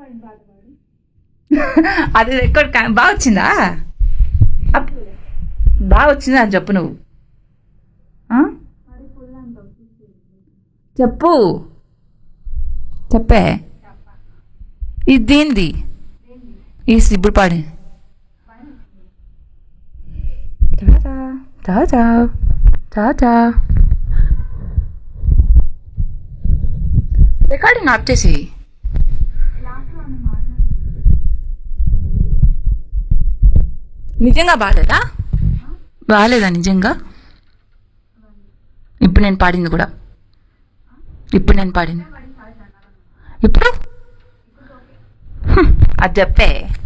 అది ఎక్కడ కా- బాగా వచ్చిందా అప్- బాగా వచ్చిందా అని చెప్పు నువ్వు ఆ? చెప్పు చెప్పే ఇది దేంది ఈ ఇప్పుడు పాడి టాటా టాటా టాటా రికార్డింగ్ ఆఫ్ చేసి నిజంగా బాగాలేదా బాగాలేదా నిజంగా ఇప్పుడు నేను పాడింది కూడా ఇప్పుడు నేను పాడింది ఇప్పుడు హ్మ్, అది చెప్పే